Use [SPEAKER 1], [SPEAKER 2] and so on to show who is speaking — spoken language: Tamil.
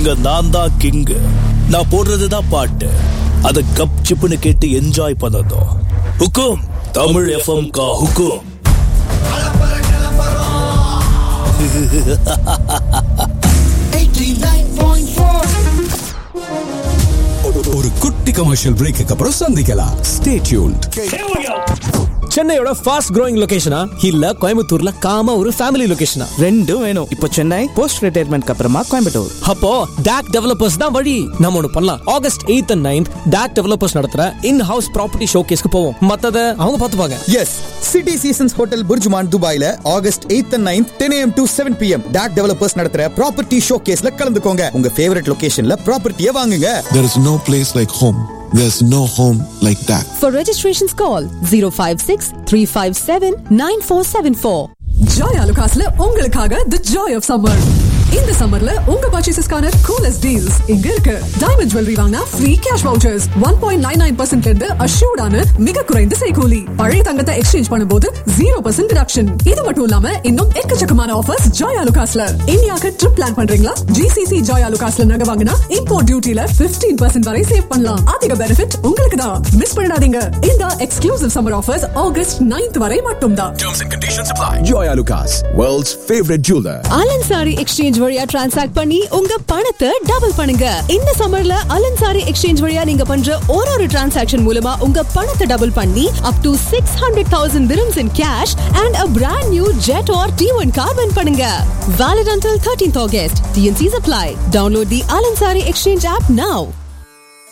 [SPEAKER 1] இங்க நான் தான் கிங்கு நான் போடுறதுதான் பாட்டு அத கப் சிப்புன்னு கேட்டு என்ஜாய் பண்ணதும் ஹுக்கும் தமிழ் எஃப்எம் கா ஹுக்கும்
[SPEAKER 2] ஒரு குட்டி கமர்ஷியல் பிரேக்கு அப்புறம் சந்திக்கலாம் ஸ்டே டியூன்ட்
[SPEAKER 3] சென்னையோட ஃபாஸ்ட் growing லொகேஷனா இல்ல கோயம்புத்தூர்ல காம ஒரு ஃபேமிலி லொகேஷனா
[SPEAKER 4] ரெண்டும் வேணும் இப்போ சென்னை போஸ்ட் ரிட்டையர்மெண்ட்க்கு அப்புறமா கோயம்புத்தூர்
[SPEAKER 3] அப்போ டாக் டெவலப்பர்ஸ் தான் வழி நம்ம ஒண்ணு பண்ணலாம் August eighth and ninth Dak developers நடத்துற இன் ஹவுஸ் ப்ராப்பர்ட்டி ஷோகேஸ்க்கு போவோம் மத்தத அவங்க பாத்துப்பாங்க
[SPEAKER 5] yes City Seasons hotel Burjuman துபாயில ஆகஸ்ட் 8th அண்ட் 9th 10 am to 7 pm Dak developers நடத்துற ப்ராப்பர்ட்டி ஷோ கேஸ்ல கலந்துக்கோங்க உங்க ஃபேவரட் லொகேஷன்ல ப்ராப்பர்ட்டியை வாங்குங்க
[SPEAKER 6] There is no place like home. There's no home like that.
[SPEAKER 7] For registrations, call 056 357 9474.
[SPEAKER 8] Joy அலுகாஸ்ல உங்களுக்காக தி ஜாய் ஆஃப் சம்மர் இந்த சம்மர்ல உங்க பர்ச்சேசஸ்க்கான கூலஸ்ட் டீல்ஸ் இங்க இருக்கு டைமண்ட் ஜுவல்லரி வாங்கினா free cash vouchers one point nine nine பர்சன்ட்ல இருந்து அஷ்யூர்டான மிக குறைந்த செய்கூலி பழைய தங்கத்தை எக்ஸ்சேஞ்ச் பண்ணும்போது ஜீரோ பர்சன்ட் டிடக்ஷன் இது மட்டும் இல்லாம இன்னும் எக்கச்சக்கமான ஆஃபர்ஸ் ஜாய் அலுகாஸ்ல இந்தியாவுக்கு ட்ரிப் பிளான் பண்றீங்களா ஜிசிசி ஜாய் அலுகாஸ்ல நகை வாங்கினா இம்போர்ட் டியூட்டில 15% பர்சன்ட் வரை சேவ் பண்ணலாம் அதிக பெனிஃபிட் உங்களுக்கு தான் மிஸ் பண்ணிடாதீங்க இந்த exclusive summer offers August 9th வரை மட்டும்தான்
[SPEAKER 2] Joy Lucas, world's favorite jeweler.
[SPEAKER 7] Al Ansari exchange வழியா டிரான்சாக்ட் பண்ணி உங்க பணத்தை டபுள் பண்ணுங்க இந்த சம்மர்ல அலன்சாரி எக்ஸ்சேஞ்ச் வழியா நீங்க பண்ற ஒரு ஒரு டிரான்சாக்ஷன் மூலமா உங்க பணத்தை டபுள் பண்ணி up to six hundred thousand dirhams in cash and a brand new jet or T1 car win பண்ணுங்க valid until 13th August TNC's apply download the Alansari exchange app now